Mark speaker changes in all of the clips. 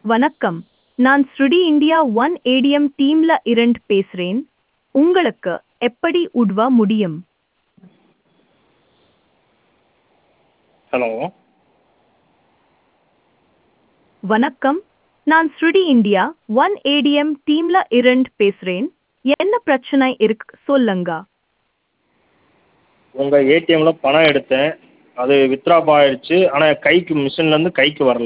Speaker 1: வணக்கம் நான் ஸ்ருடி இந்தியா ஒன் ஏடிஎம் டீம்ல இருந்து பேசுறேன் உங்களுக்கு எப்படி உதவ முடியும்
Speaker 2: ஹலோ
Speaker 1: வணக்கம் நான் ஸ்ருடி இந்தியா ஒன் ஏடிஎம் டீம்ல இருந்து பேசுறேன் என்ன பிரச்சனை இருக்கு சொல்லுங்க
Speaker 2: உங்கள் ஏடிஎம்மில் பணம் எடுத்தேன் அது வித்ட்ராப் ஆயிடுச்சு ஆனால் கைக்கு மிஷின்லேருந்து கைக்கு வரல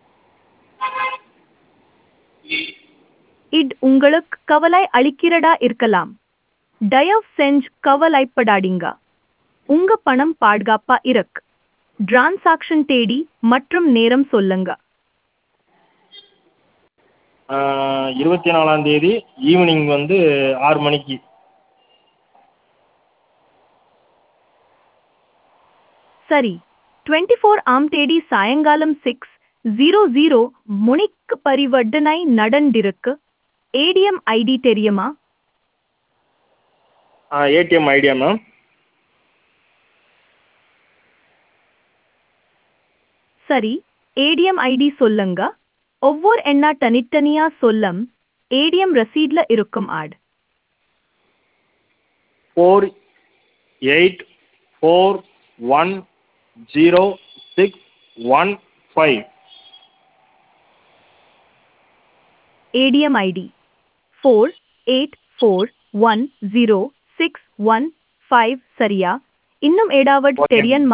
Speaker 1: இது உங்களுக்கு கவலை அளிக்கிறதா இருக்கலாம் தயவு செஞ்சு கவலைப்படாதீங்க உங்க பணம் பாதுகாப்பா இருக்கு டிரான்சாக்ஷன் தேடி மற்றும் நேரம் சொல்லுங்க
Speaker 2: இருபத்தி நாலாம் தேதி ஈவினிங் வந்து ஆறு மணிக்கு
Speaker 1: சரி டுவெண்ட்டி ஃபோர் ஆம் தேதி சாயங்காலம் சிக்ஸ் ஜீரோ ஜீரோ முனிக்கு பரிவர்த்தனை நடந்திருக்கு ஏடிஎம் ஐடி தெரியுமா
Speaker 2: ஏடிஎம் ஐடியா மேம்
Speaker 1: சரி ஏடிஎம் ஐடி சொல்லுங்க ஒவ்வொரு எண்ணா தனித்தனியா சொல்லம் ஏடிஎம் ரசீட்ல இருக்கும் ஆட்
Speaker 2: four eight four one zero six one five
Speaker 1: ADM ID four eight four one zero six one five சரியா இன்னும் ஏடாவட்
Speaker 2: Okay.
Speaker 1: தெரியன்மா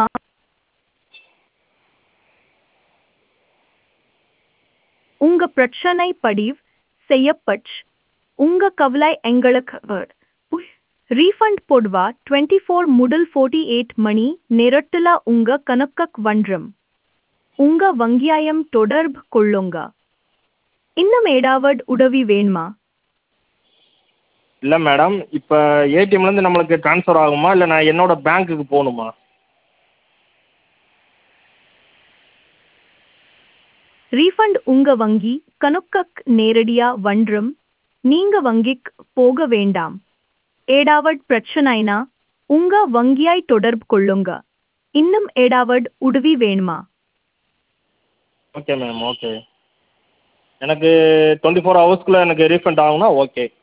Speaker 1: உங்க பிரச்சனை பதிவு செய்யப்பட்டு உங்க கவலை எங்களுக்கு ரீஃபண்ட் போடுவா டுவெண்ட்டி ஃபோர் முதல் ஃபோர்ட்டி எயிட் மணி நேரத்துல உங்க கணக்கக் வன்றம் உங்க வங்கியாயம் தொடர்பு கொள்ளுங்க இன்னும் ஏடாவட் உதவி வேணுமா
Speaker 2: இல்லை மேடம் இப்போ ஏடிஎம்லேருந்து நம்மளுக்கு ட்ரான்ஸ்ஃபர் ஆகுமா இல்லை நான் என்னோட பேங்க்குக்கு போகணுமா
Speaker 1: ரீஃபண்ட் உங்க வங்கி கணக்கக் நேரடியா வன்றும் நீங்க வங்கிக்கு போக வேண்டாம் ஏடாவட் பிரச்சனைனா உங்க வங்கியாய் தொடர்பு கொள்ளுங்க இன்னும் ஏடாவட் உதவி வேணுமா
Speaker 2: ஓகே மேம் ஓகே எனக்கு டுவெண்ட்டி ஃபோர் ஹவர்ஸ்க்குள்ளே எனக்கு ரீஃபண்ட் ஆகும்னா ஓகே